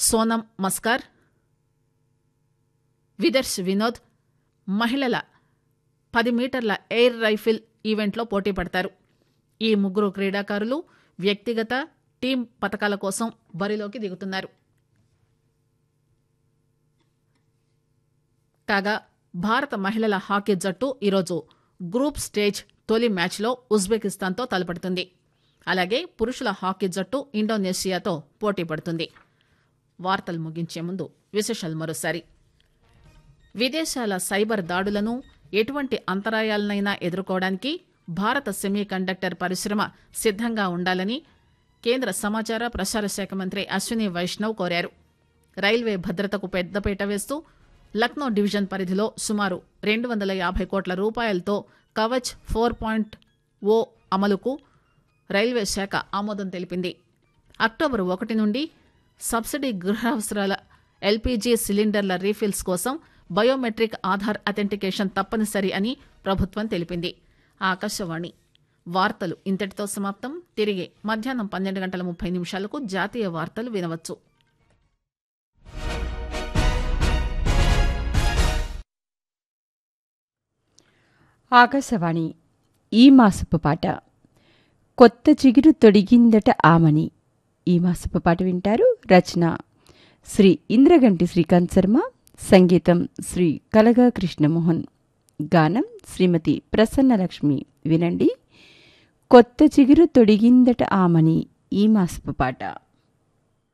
సోనం మస్కార్ విదర్శ్ వినోద్ మహిళల పది మీటర్ల ఎయిర్ రైఫిల్ ఈవెంట్లో పోటీ పడతారు ఈ ముగ్గురు క్రీడాకారులు వ్యక్తిగత టీం పథకాల కోసం బరిలోకి దిగుతున్నారు కాగా భారత మహిళల హాకీ జట్టు ఈరోజు గ్రూప్ స్టేజ్ తొలి మ్యాచ్లో ఉజ్బెకిస్తాన్తో తలపడుతుంది అలాగే పురుషుల హాకీ జట్టు ఇండోనేషియాతో పోటీ పడుతుంది వార్తలు ముగించే ముందు విశేషాలు మరోసారి విదేశాల సైబర్ దాడులను ఎటువంటి అంతరాయాలనైనా ఎదుర్కోవడానికి భారత సెమీ కండక్టర్ పరిశ్రమ సిద్దంగా ఉండాలని కేంద్ర సమాచార ప్రసార శాఖ మంత్రి అశ్విని వైష్ణవ్ కోరారు రైల్వే భద్రతకు పెద్దపీట వేస్తూ లక్నో డివిజన్ పరిధిలో సుమారు రెండు వందల యాభై కోట్ల రూపాయలతో కవచ్ ఫోర్ పాయింట్ ఓ అమలుకు రైల్వే శాఖ ఆమోదం తెలిపింది అక్టోబర్ ఒకటి నుండి సబ్సిడీ గృహావసరాల ఎల్పీజీ సిలిండర్ల రీఫిల్స్ కోసం బయోమెట్రిక్ ఆధార్ అథెంటికేషన్ తప్పనిసరి అని ప్రభుత్వం తెలిపింది ఆకాశవాణి వార్తలు ఇంతటితో సమాప్తం తిరిగి మధ్యాహ్నం పన్నెండు గంటల ముప్పై నిమిషాలకు జాతీయ వార్తలు వినవచ్చు ఆకాశవాణి ఈ మాసపు పాట కొత్త చిగురు తొడిగిందట ఆమని ఈ మాసపు పాట వింటారు రచన శ్రీ ఇంద్రగంటి శ్రీకాంత్ శర్మ సంగీతం శ్రీ కలగా కృష్ణమోహన్ గానం శ్రీమతి ప్రసన్నలక్ష్మి వినండి కొత్త చిగురు తొడిగిందట ఆమని ఈ మాసపు పాట